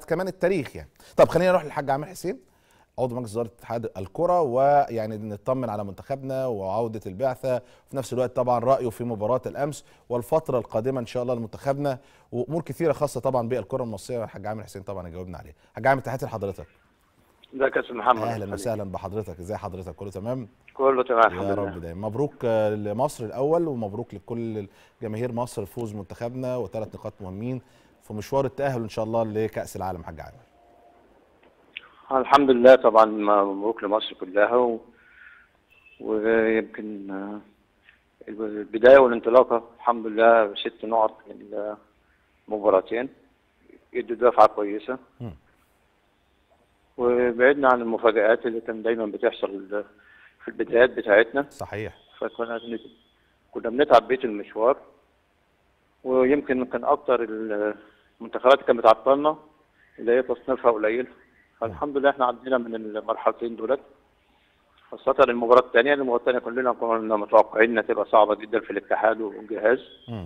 كمان التاريخ يعني طب خلينا نروح للحاج عامر حسين عضو مجلس اداره اتحاد الكره ويعني نطمن على منتخبنا وعوده البعثه وفي نفس الوقت طبعا رايه في مباراه الامس والفتره القادمه ان شاء الله لمنتخبنا وامور كثيره خاصه طبعا بالكره المصريه الحاج عامر حسين طبعا يجاوبنا عليها حاج عامر تحياتي لحضرتك ازيك يا استاذ محمد اهلا وسهلا بحضرتك ازي حضرتك كله تمام كله تمام الحمد يا لله رب دايما مبروك آه، لمصر الاول ومبروك لكل جماهير مصر فوز منتخبنا وثلاث نقاط مهمين في مشوار التاهل ان شاء الله لكاس العالم حاج عامر الحمد لله طبعا مبروك لمصر كلها و... ويمكن آه، البدايه والانطلاقه الحمد لله ست نقط من المباراتين يدوا دفعه كويسه مم. وبعدنا عن المفاجآت اللي كان دايما بتحصل في البدايات بتاعتنا صحيح فكنا بن- كنا بنتعب بيت المشوار ويمكن كان اكتر المنتخبات اللي كانت بتعطلنا اللي هي تصنيفها قليل فالحمد لله احنا عدينا من المرحلتين دولت خاصة المباراة الثانية المباراة الثانية كلنا كنا متوقعين انها تبقى صعبة جدا في الاتحاد والجهاز مم.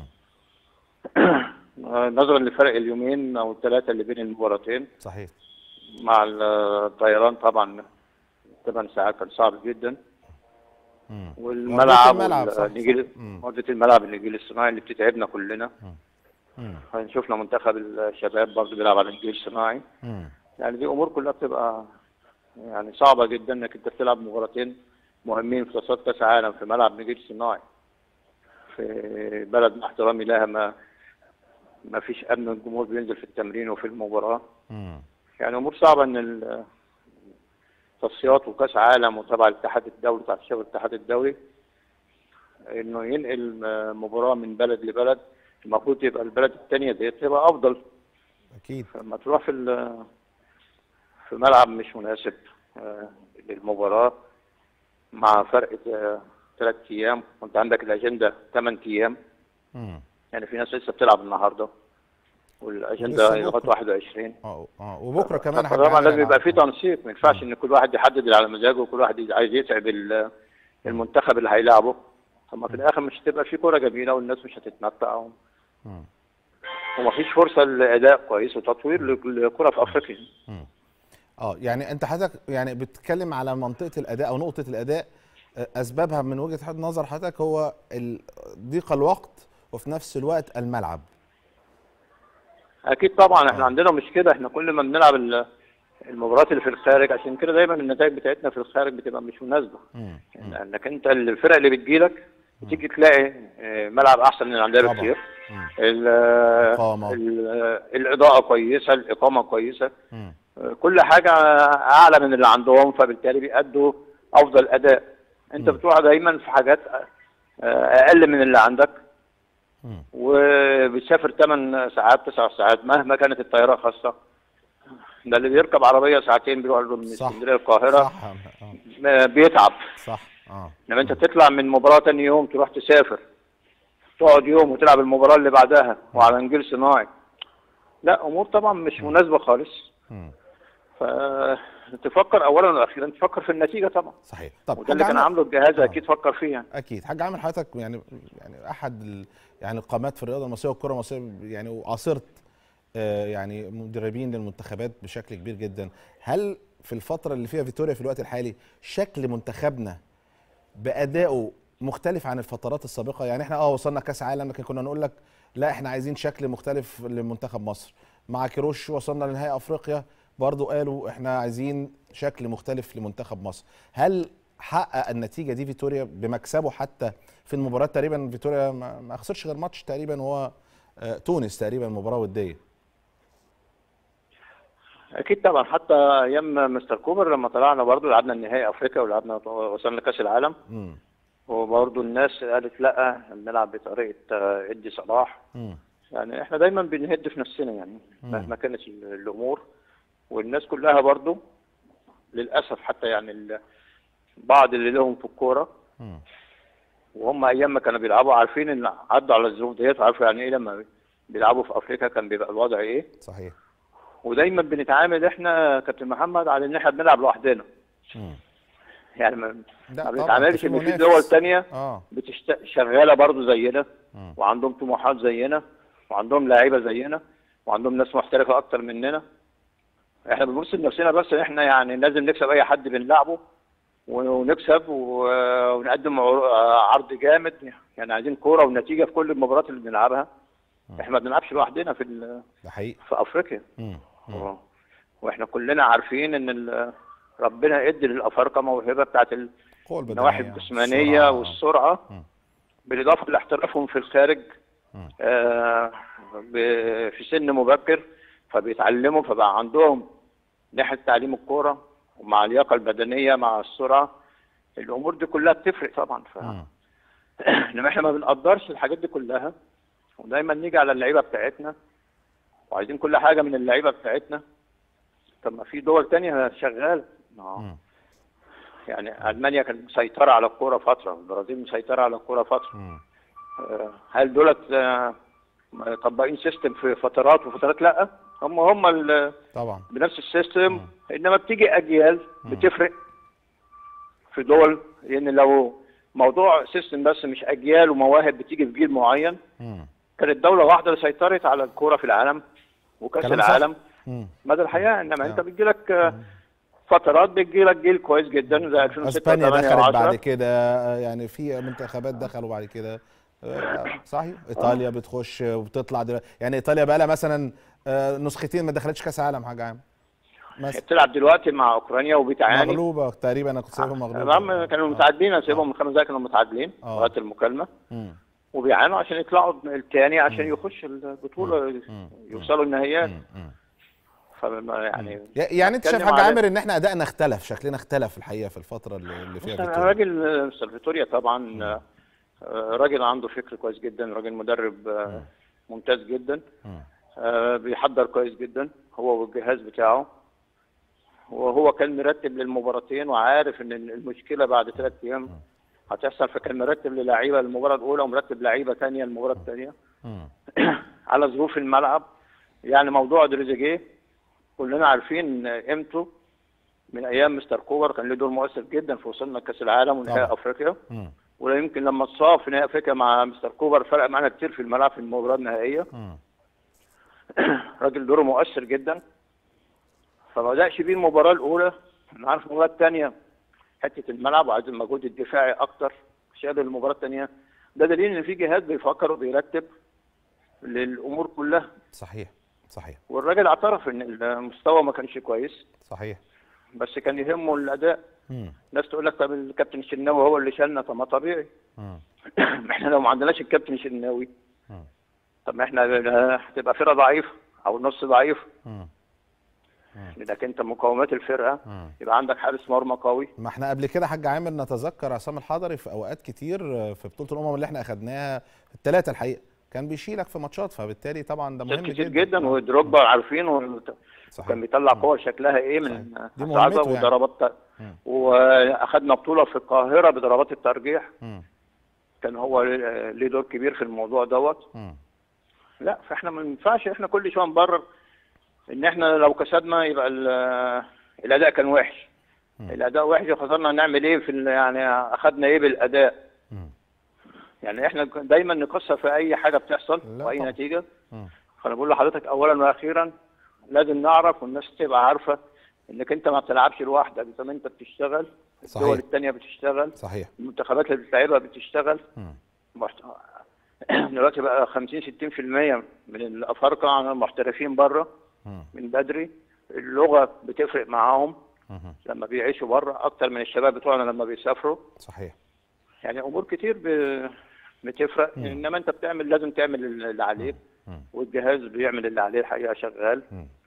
نظرا لفرق اليومين او الثلاثة اللي بين المباراتين صحيح مع الطيران طبعا ثمان ساعات كان صعب جدا مم. والملعب الملعب، صح، والنجيل صح. مم. عودة الملعب النجيل الصناعي اللي بتتعبنا كلنا مم. شفنا منتخب الشباب برضه بيلعب على النجيل الصناعي مم. يعني دي امور كلها بتبقى يعني صعبه جدا انك انت بتلعب مباراتين مهمين في تصفيات كاس عالم في ملعب نجيل صناعي في بلد مع احترامي لها ما ما فيش امن الجمهور بينزل في التمرين وفي المباراه مم. يعني امور صعبه ان ال- تصفيات وكاس عالم وتبع الاتحاد الدولي تبع الشباب الاتحاد الدولي انه ينقل م- مباراه من بلد لبلد المفروض يبقى البلد الثانيه دي تبقى افضل اكيد لما تروح في ال- في ملعب مش مناسب آه، للمباراه مع فرق ثلاث ايام وانت عندك الاجنده ثمان ايام مم. يعني في ناس لسه بتلعب النهارده لسه والاجنده لغايه بكرة. 21 اه اه وبكره كمان حاج طبعا عامر لازم يبقى في هيلعب. تنسيق ما ينفعش ان كل واحد يحدد اللي على مزاجه وكل واحد عايز يتعب ال- المنتخب اللي هيلعبه طب ما في الاخر مش هتبقى في كوره جميله والناس مش هتتمتع و- مم. ومفيش فرصه لاداء كويس وتطوير للكره في افريقيا اه يعني انت حضرتك يعني بتتكلم على منطقه الاداء او نقطه الاداء آه، اسبابها من وجهه نظر حضرتك هو ال- ضيق الوقت وفي نفس الوقت الملعب اكيد طبعا احنا آه. عندنا مش كده احنا كل ما بنلعب ال- المباريات اللي في الخارج عشان كده دايما النتائج بتاعتنا في الخارج بتبقى مش مناسبه مم. مم. لانك انت الفرق اللي بتجيلك بتيجي تلاقي آه، ملعب احسن من اللي عندنا طبعا. بكتير مم. ال- إقامة. ال- الاضاءه كويسه الاقامه كويسه مم. آه، كل حاجه اعلى من اللي عندهم فبالتالي بيأدوا افضل اداء انت مم. بتروح دايما في حاجات آه، اقل من اللي عندك مم. وبتسافر 8 ساعات 9 ساعات مهما كانت الطياره خاصه ده اللي بيركب عربيه ساعتين بيروح له من صح. اسكندريه القاهره صح آه. آه، بيتعب صح اه لما انت تطلع من مباراه تاني يوم تروح تسافر تقعد يوم وتلعب المباراه اللي بعدها وعلى نجيل صناعي لا امور طبعا مش مناسبه خالص مم. فتفكر اولا واخيرا تفكر في النتيجه طبعا صحيح طب وده اللي حاج كان عامر- عامله الجهاز آه. اكيد فكر فيه يعني اكيد حاج عامر حضرتك يعني يعني احد ال يعني القامات في الرياضه المصريه والكره المصريه يعني وعاصرت آه، يعني مدربين للمنتخبات بشكل كبير جدا هل في الفتره اللي فيها فيتوريا في الوقت الحالي شكل منتخبنا بادائه مختلف عن الفترات السابقه يعني احنا اه وصلنا كاس عالم لكن كنا نقول لك لا احنا عايزين شكل مختلف لمنتخب مصر مع كيروش وصلنا لنهائي افريقيا برضو قالوا احنا عايزين شكل مختلف لمنتخب مصر هل حقق النتيجه دي فيتوريا بمكسبه حتى في المباراه تقريبا فيتوريا ما ما خسرش غير ماتش تقريبا هو آه، تونس تقريبا مباراه وديه اكيد طبعا حتى ايام مستر كوبر لما طلعنا برضه لعبنا النهائي افريقيا ولعبنا وصلنا كاس العالم امم وبرضه الناس قالت لا بنلعب بطريقه آه، ادي صلاح امم يعني احنا دايما بنهد في نفسنا يعني مم. مهما كانت ال- الامور والناس كلها برضه للاسف حتى يعني ال- بعض اللي لهم في الكوره امم وهم ايام ما كانوا بيلعبوا عارفين ان عدوا على الظروف ديت وعارفوا يعني ايه لما بيلعبوا في افريقيا كان بيبقى الوضع ايه صحيح ودايما بنتعامل احنا كابتن محمد على ان احنا بنلعب لوحدنا امم يعني ما لا ما طبعاً، بنتعاملش في ان في منافس. دول تانية اه بتشت... شغاله برضو زينا مم. وعندهم طموحات زينا وعندهم لعيبه زينا وعندهم ناس محترفه اكتر مننا احنا بنبص لنفسنا بس ان احنا يعني لازم نكسب اي حد بنلعبه ونكسب و- ونقدم عر- عرض جامد يعني عايزين كوره ونتيجه في كل المباريات اللي بنلعبها احنا ما بنلعبش لوحدنا في ال- ده حقيقي في افريقيا مم. مم. و- واحنا كلنا عارفين ان ال- ربنا ادي للافارقه موهبه بتاعت القوة النواحي البدنية الجسمانيه السرعة. والسرعه مم. بالاضافه لاحترافهم في الخارج مم. آه، ب- في سن مبكر فبيتعلموا فبقى عندهم ناحيه تعليم الكوره ومع اللياقه البدنيه مع السرعه الامور دي كلها بتفرق طبعا ف... مم. انما احنا ما بنقدرش الحاجات دي كلها ودايما نيجي على اللعيبه بتاعتنا وعايزين كل حاجه من اللعيبه بتاعتنا طب ما في دول تانية شغاله ما- مم. يعني المانيا كانت مسيطره على الكوره فتره البرازيل مسيطره على الكوره فتره مم. آه، هل دولت آه، طبقين سيستم في فترات وفترات لا هم هم ال- طبعا بنفس السيستم انما بتيجي اجيال بتفرق في دول لان لو موضوع سيستم بس مش اجيال ومواهب بتيجي في جيل معين مم. كانت دوله واحده اللي سيطرت على الكوره في العالم وكاس كلام صح. العالم مم. مدى الحياه انما آه. انت بتجي لك فترات بتجي لك جيل كويس جدا زي 2006 اسبانيا 8 دخلت بعد و10 كده آه، يعني في منتخبات دخلوا بعد كده آه، صحيح ايطاليا بتخش وبتطلع دلوقتي يعني ايطاليا بقى لها مثلا آه، نسختين ما دخلتش كاس عالم حاجه عام مثلا بتلعب دلوقتي مع اوكرانيا وبتعاني مغلوبه تقريبا انا كنت سايبهم تمام مغلوبه كانوا متعادلين انا سايبهم من خمس دقايق كانوا متعادلين آه. لغايه المكالمه مم. وبيعانوا عشان يطلعوا الثاني عشان يخش البطوله يوصلوا النهائيات مم. مم. فما يعني ي- يعني انت شايف بتكلم حاج على- عامر ان احنا ادائنا اختلف شكلنا اختلف الحقيقه في الفتره اللي اللي فيها بص انا فيكتوريا. راجل سلفيتوريا طبعا آه، راجل عنده فكر كويس جدا راجل مدرب آه، ممتاز جدا مم. آه، بيحضر كويس جدا هو والجهاز بتاعه وهو كان مرتب للمباراتين وعارف ان المشكله بعد ثلاث ايام هتحصل فكان مرتب للعيبه المباراه الاولى ومرتب لعيبه ثانيه المباراه الثانيه مم. على ظروف الملعب يعني موضوع دريزيجيه كلنا عارفين قيمته من ايام مستر كوبر كان له دور مؤثر جدا في وصولنا لكاس العالم ونهائي طبعا. افريقيا مم. ولا يمكن لما اتصاب في نهائي افريقيا مع مستر كوبر فرق معانا كتير في الملعب في المباراه النهائيه مم. راجل دوره مؤثر جدا فما بدأش بيه المباراه الاولى انا عارف المباراه الثانيه حته الملعب وعايز المجهود الدفاعي اكتر شال المباراه الثانيه ده دليل ان في جهاز بيفكر وبيرتب للامور كلها صحيح صحيح والراجل اعترف ان المستوى ما كانش كويس صحيح بس كان يهمه الاداء مم. ناس تقول لك طب الكابتن الشناوي هو اللي شالنا طب ما طبيعي مم. احنا لو ما عندناش الكابتن الشناوي مم. طب ما احنا هتبقى فرقه ضعيفه او نص ضعيف مم. لانك انت مقومات الفرقه مم. يبقى عندك حارس مرمى قوي ما احنا قبل كده حاج عامر نتذكر عصام الحضري في اوقات كتير في بطوله الامم اللي احنا اخدناها الثلاثه الحقيقه كان بيشيلك في ماتشات فبالتالي طبعا ده ناس مهم كتير جدا جدا ودروجبا عارفين وكان صحيح بيطلع قوه شكلها ايه من صحيح. دي صعبة مهمته يعني. وضربات مم. واخدنا بطوله في القاهره بضربات الترجيح مم. كان هو ليه دور كبير في الموضوع دوت مم. لا فاحنا ما ينفعش احنا كل شويه نبرر ان احنا لو كسبنا يبقى ال- الاداء كان وحش الاداء وحش خسرنا نعمل ايه في ال- يعني اخدنا ايه بالاداء مم. يعني احنا دايما نقصها في اي حاجه بتحصل لا واي طبعا. نتيجه مم. فانا بقول لحضرتك اولا واخيرا لازم نعرف والناس تبقى عارفه انك انت ما بتلعبش لوحدك زي ما انت بتشتغل صحيح. الدول الثانيه بتشتغل صحيح المنتخبات اللي بتلعبها بتشتغل مم. محت... دلوقتي بقى 50 60% من الافارقه عن المحترفين بره مم. من بدري اللغه بتفرق معاهم مم. لما بيعيشوا بره اكتر من الشباب بتوعنا لما بيسافروا صحيح يعني امور كتير ب... بتفرق انما انت بتعمل لازم تعمل اللي عليك مم. والجهاز بيعمل اللي عليه الحقيقه شغال مم.